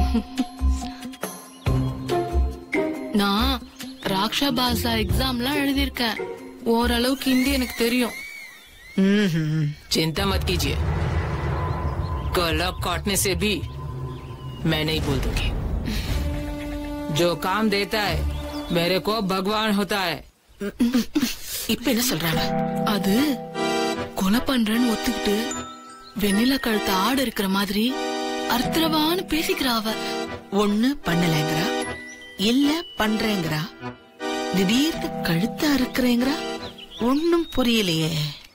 நான் ராக்ஷா பாசா எக்ஸாம்லாம் எழுதியிருக்கேன் ஓரளவுக்கு ஹிந்தி எனக்கு தெரியும் हम्म चिंता मत कीजिए कलक काटने से भी मैं नहीं बोल दूंगी जो काम देता है मेरे को भगवान होता है இப்ப என்ன சொல்றாங்க அது கொலை பண்றேன்னு ஒத்துக்கிட்டு வெண்ணில கழுத்த ஆடு இருக்கிற மாதிரி அர்த்தவான்னு பேசிக்கிறா அவ ஒண்ணு பண்ணலைங்கிறா இல்ல பண்றேங்கிறா திடீர்னு கழுத்தா இருக்கிறேங்கிறா ஒண்ணும் புரியலையே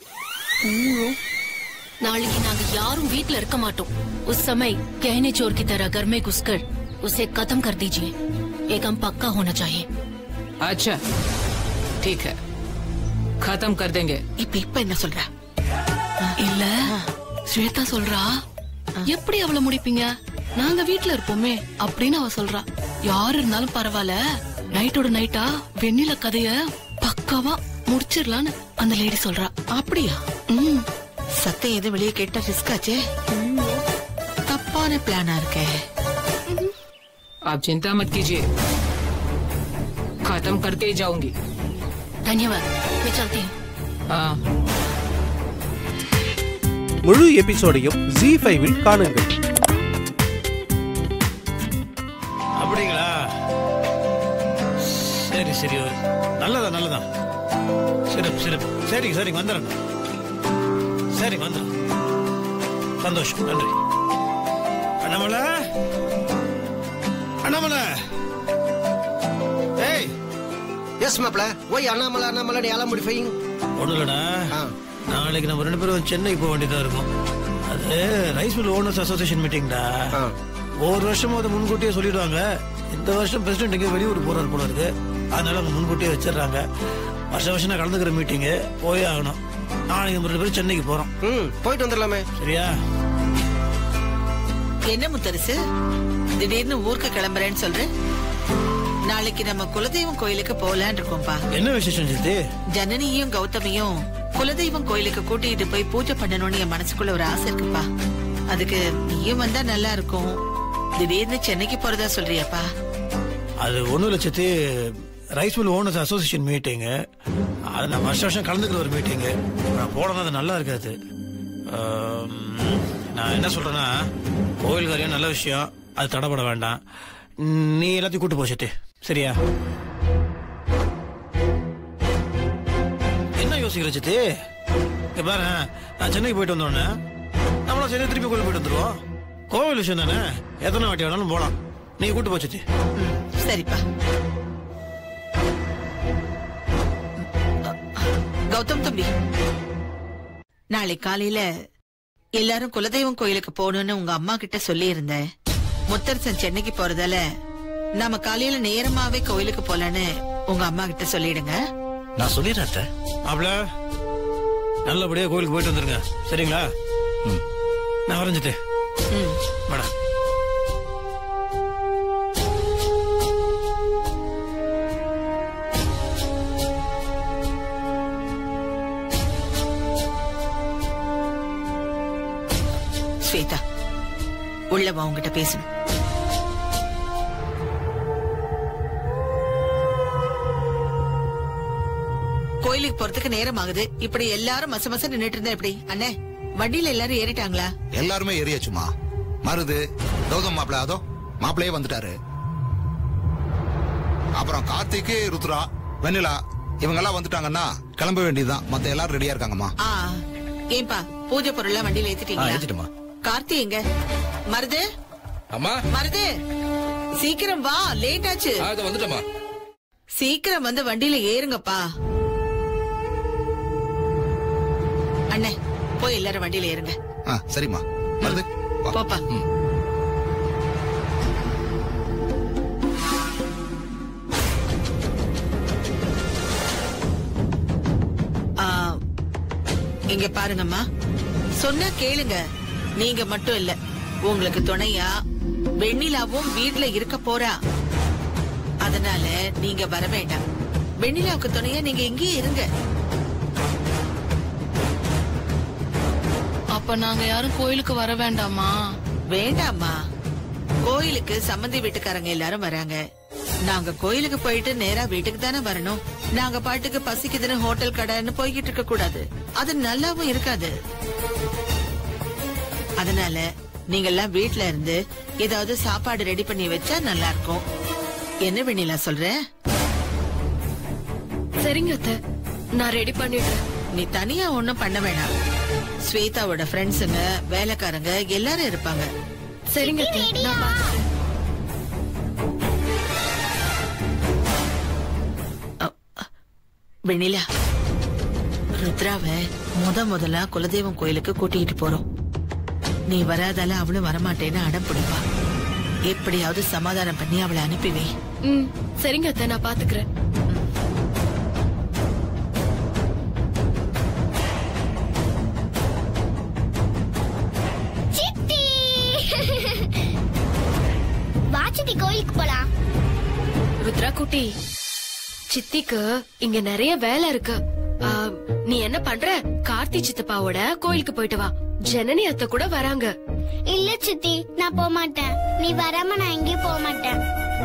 नाளைக்கு நாங்க யாரும் வீட்ல இருக்க மாட்டோம் उस समय कहने चोर की तरह घर में घुसकर उसे खत्म कर दीजिए एकदम पक्का होना चाहिए अच्छा ठीक है खत्म कर देंगे இப்ப இப்ப என்ன சொல்றா இல்ல ஸ்வேதா சொல்றா எப்படி அவளை முடிப்பீங்க நாங்க வீட்ல இருப்போமே அப்படின்னு அவ சொல்றா யார் இருந்தாலும் பரவாயில்ல நைட்டோட நைட்டா வெண்ணில கதைய பக்காவா முடிச்சிடலான்னு அந்த லேடி சொல்றா அப்படியா ம் சத்தம் எதுவும் வெளியே கேட்டா ரிஸ்க் ஆச்சே தப்பான பிளானா இருக்கே आप चिंता मत कीजिए खत्म करके ही जाऊंगी धन्यवाद मैं चलती हूँ हाँ முழு எபிசோடையும் ஜி ஃபைவில் காணுங்கள் அப்படிங்களா சரி சரி நல்லதா நல்லதா சிறப்பு சிறப்பு சரிங்க சரிங்க வந்துடுறேங்க சரிங்க வந்துடுறேன் சந்தோஷம் நன்றி அண்ணாமலை அண்ணாமலை ஏய் எஸ் மாப்ள ஒய் அண்ணாமலை அண்ணாமலை நீ எல்லாம் முடிஃபைங் ஒன்றும் இல்லைடா ஆ. நாளைக்கு நம்ம ரெண்டு பேரும் சென்னை போக வேண்டியதா இருக்கும் அது ரைஸ் மில் ஓனர்ஸ் அசோசியேஷன் மீட்டிங்டா ஆ. ஒவ்வொரு வருஷமும் அதை முன்கூட்டியே சொல்லிடுவாங்க இந்த வருஷம் பிரசிடென்ட் எங்கேயோ வெளியூர் போறாரு போல இருக்கு அதனால அவங்க முன்கூட்டியே வச்சிடுறாங்க வருஷம் வருஷம் நான் கலந்துக்கிற மீட்டிங்கு போயே ஆகணும் நாளைக்கு நம்ம ரெண்டு பேரும் சென்னைக்கு போறோம் ம் போயிட்டு வந்துடலாமே சரியா என்ன முத்தரசு திடீர்னு ஊருக்கு கிளம்புறேன்னு சொல்ற நாளைக்கு நம்ம குலதெய்வம் கோயிலுக்கு போகலான் இருக்கோம்பா என்ன விசேஷம் சித்தி ஜனனியும் கௌதமியும் குலதெய்வம் கோயிலுக்கு கூட்டிட்டு போய் பூஜை பண்ணணும்னு என் மனசுக்குள்ள ஒரு ஆசை இருக்குப்பா அதுக்கு நீயும் வந்தா நல்லா இருக்கும் திடீர்னு சென்னைக்கு போறதா சொல்றியாப்பா அது ஒன்றும் இல்லை சித்தி ரைஸ் மில் ஓனர்ஸ் அசோசியேஷன் மீட்டிங்கு அது நான் வருஷம் வருஷம் கலந்துக்கிற ஒரு மீட்டிங்கு நான் போனது அது நல்லா இருக்காது ஆம், நான் என்ன சொல்றேன்னா கோவில் காரியம் நல்ல விஷயம் அது தடைப்பட வேண்டாம் நீ எல்லாத்தையும் கூட்டு போ சித்தி சரியா என்ன யோசிக்கிற சித்தி இங்க பாரு நான் சென்னைக்கு போயிட்டு வந்தோடனே நம்மளும் சென்னை திருப்பி கோவில் போயிட்டு வந்துருவோம் கோவில் விஷயம் தானே எத்தனை வாட்டி வேணாலும் போலாம் நீ கூட்டு போ சித்தி ம், சரிப்பா கௌதம் தம்பி நாளை காலையில எல்லாரும் குலதெய்வம் கோயிலுக்கு போகணும்னு உங்க அம்மா கிட்ட சொல்லி இருந்தேன் முத்தரசன் சென்னைக்கு போறதால நாம காலையில நேரமாவே கோயிலுக்கு போலான்னு உங்க அம்மா கிட்ட சொல்லிடுங்க நான் சொல்லிடுறேன் அத்தை. மாப்பிள நல்லபடியா கோயிலுக்கு போயிட்டு வந்துருங்க சரிங்களா ம். நான் வரைஞ்சிட்டு ம். மேடம் ஸ்வேதா உள்ள வா உங்ககிட்ட பேசணும் கோயிலுக்கு போறதுக்கு நேரம் ஆகுது இப்படி எல்லாரும் மச மச நின்னுட்டு இருந்தா எப்படி அண்ணே வண்டியில எல்லாரும் ஏறிட்டாங்களா எல்லாருமே ஏறியாச்சுமா மருது கௌதம் மாப்பிள்ள அதோ மாப்பிள்ளையே வந்துட்டாரு அப்புறம் கார்த்திக்கு ருத்ரா வெண்ணிலா இவங்க எல்லாம் வந்துட்டாங்கன்னா கிளம்ப வேண்டியதுதான் மத்த எல்லாரும் ரெடியா இருக்காங்கம்மா ஆ ஏன்பா பூஜை பொருள்லாம் வண்டியில ஆ, ஏத்திட்டீங்களா ஏத்திட்டேம்மா. கார்த்தி எங்க மருது அம்மா மருது சீக்கிரம் வா லேட் ஆச்சு ஆ, இதோ வந்துட்டேம்மா சீக்கிரம் வந்து வண்டியில ஏறுங்கப்பா அண்ணே போய் எல்லாரும் வண்டியில ஏறுங்க ஆ, சரிம்மா மருது வா. போப்பா ஆ, இங்க பாருங்கம்மா சொன்னா கேளுங்க நீங்க மட்டும் இல்ல உங்களுக்கு துணையா வெண்ணிலாவும் வீட்ல இருக்க போறா அதனால நீங்க வர வேண்டாம் வெண்ணிலாவுக்கு துணையா நீங்க இங்கேயே இருங்க அப்ப நாங்க யாரும் கோயிலுக்கு வர வேண்டாமா வேண்டாம்மா கோயிலுக்கு சம்மந்தி வீட்டுக்காரங்க எல்லாரும் வராங்க நாங்க கோயிலுக்கு போயிட்டு நேரா வீட்டுக்கு தானே வரணும் நாங்க பாட்டுக்கு பசிக்குதுன்னு ஹோட்டல் கடைன்னு போய்கிட்டு இருக்க கூடாது அது நல்லாவும் இருக்காது அதனால நீங்க எல்லாம் வீட்ல இருந்து ஏதாவது சாப்பாடு ரெடி பண்ணி வச்சா நல்லா இருக்கும் என்ன வெண்ணிலா சொல்ற சரிங்க அத்தை நான் ரெடி பண்ணிடுறேன் நீ தனியா ஒண்ணும் பண்ண வேணாம் ஸ்வேதாவோட ஃப்ரெண்ட்ஸுங்க வேலைக்காரங்க எல்லாரும் இருப்பாங்க சரிங்க அத்தை நான் பாத்துக்கிறேன் வெண்ணிலா ருத்ராவ முத முதலா குலதெய்வம் கோயிலுக்கு கூட்டிகிட்டு போறோம் நீ வராதால அவளும் வரமாட்டேன்னு அடம் பிடிப்பா எப்படியாவது சமாதானம் பண்ணி அவளை அனுப்பி வை ம் சரிங்க அத்தை நான் பாத்துக்கிறேன் சித்தி வா சித்தி கோயிலுக்கு போலாம் ருத்ரா குட்டி சித்திக்கு இங்க நிறைய வேலை இருக்கு ஆ, நீ என்ன பண்ற கார்த்தி சித்தப்பாவோட கோயிலுக்கு போயிட்டு வா ஜனனி அத்தை கூட வராங்க இல்ல சித்தி நான் போக மாட்டேன் நீ வராம நான் எங்கேயும் போக மாட்டேன்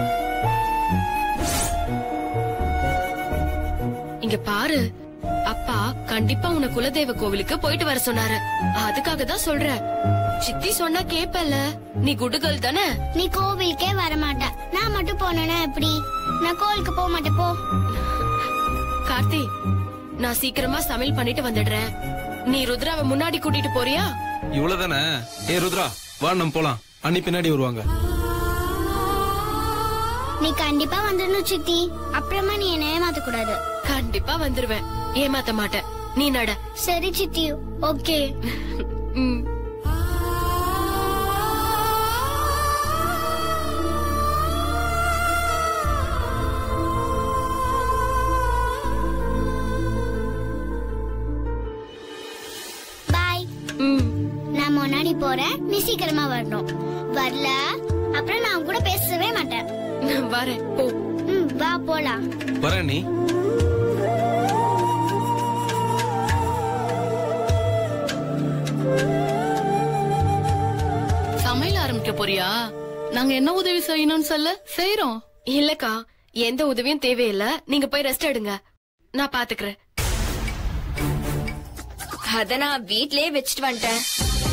இங்க பாரு அப்பா கண்டிப்பா உன்னை குலதெய்வ கோவிலுக்கு போயிட்டு வர சொன்னாரு அதுக்காக தான் சொல்றேன் சித்தி சொன்னா கேப்பல்ல நீ குடுகல் தானே நீ கோவிலுக்கே வர மாட்ட நான் மட்டும் போனேன்னா எப்படி நான் கோவிலுக்கு போக மாட்டேன் போ கார்த்தி நான் சீக்கிரமா சமையல் பண்ணிட்டு வந்துடுறேன் நீ ருத்ராவை முன்னாடி கூட்டிட்டு போறியா இவ்வளவுதானே ஏ ருத்ரா வா நம்ம போலாம் அண்ணி பின்னாடி வருவாங்க நீ கண்டிப்பா வந்துடணும் சித்தி அப்புறமா நீ என்ன ஏமாத்த கூடாது கண்டிப்பா வந்துருவேன் ஏமாத்த மாட்டேன் நீ நட சரி சித்தி ஓகே ம். பாய் ம். நான் முன்னாடி போறேன் நீ சீக்கிரமா வரணும் வரல அப்புறம் நான் உன் கூட பேசவே மாட்டேன் நான் வரேன் போ ம் வா போலாம் வரேன் நீ சமையல் ஆரம்பிக்க போறியா நாங்க என்ன உதவி செய்யணும்னு சொல்ல செய்யறோம் இல்லக்கா எந்த உதவியும் தேவையில்ல நீங்க போய் ரெஸ்ட் எடுங்க நான் பாத்துக்கிறேன் அத நான் வீட்லயே வச்சுட்டு வந்துட்டேன்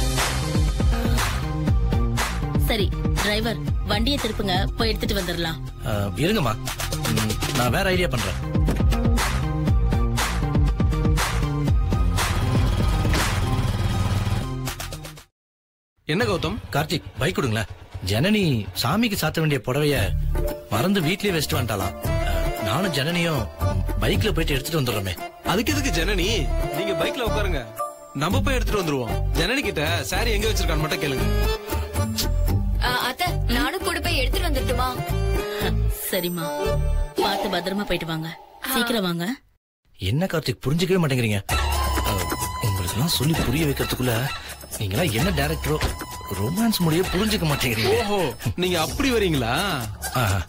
சரி டிரைவர் வண்டியை திருப்புங்க போய் எடுத்துட்டு வந்துடலாம் அஹ், இருங்கம்மா ம், நான் வேற ஐடியா பண்றேன் என்ன கௌதம் கார்த்திக் பைக் கொடுங்களேன் ஜனனி சாமிக்கு சாத்த வேண்டிய புடவைய மறந்து வீட்லயே வச்சுட்டு வந்துட்டாலாம் அஹ், நானும் ஜனனியும் பைக்ல போயிட்டு எடுத்துட்டு வந்துடுறோமே அதுக்கு எதுக்கு ஜனனி நீங்க பைக்ல உட்காருங்க நம்ம போய் எடுத்துட்டு வந்துருவோம் ஜனனி கிட்ட சாரி எங்க வச்சிருக்கான்னு மட்டும் கேளுங்க அத்த நானும் கூட போய் எடுத்துட்டு வந்துட்டுமா சரிம்மா பார்த்து பத்திரமா போயிட்டு வாங்க சீக்கிரம் வாங்க என்ன கார்த்திக் புரிஞ்சுக்கவே மாட்டேங்கிறீங்க உங்களுக்கு எல்லாம் சொல்லி புரிய வைக்கிறதுக்குள்ள நீங்களாம் என்ன டைரக்டரோ ரொமான்ஸ் முடிய புரிஞ்சுக்க மாட்டேங்கிறீங்க ஓஹோ நீங்க அப்படி வரீங்களா ஆஹா.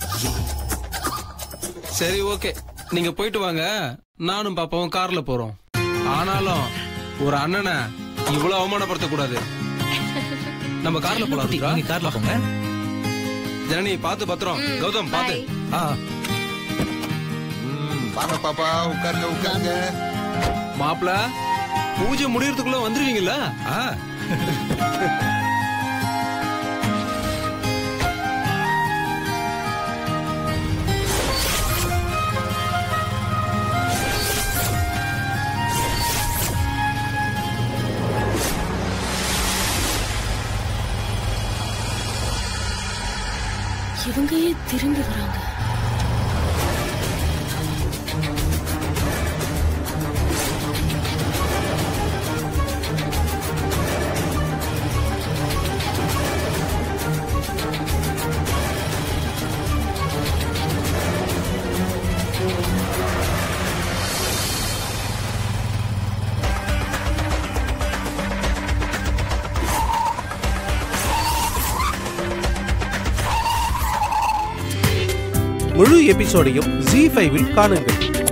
சரி ஓகே நீங்க போயிட்டு வாங்க நானும் பாப்பாவும் கார்ல போறோம் ஆனாலும் ஒரு அண்ணனை இவ்வளவு அவமானப்படுத்த கூடாது நம்ம கார்ல போலாம் குட்டி, ருத்ரா. நீங்க கார்ல போங்க ஜனனி பாத்து பத்திரம் கௌதம் பாத்து ஆ ம், வாங்க பாப்பா உட்காருங்க உட்காருங்க மாப்பிள பூஜை முடியறதுக்குள்ள வந்துருவீங்கல்ல ஆ இவங்க ஏன் திரும்பி வராங்க முழு எபிசோடையும் ஜி ஃபைவில் காணுங்கள்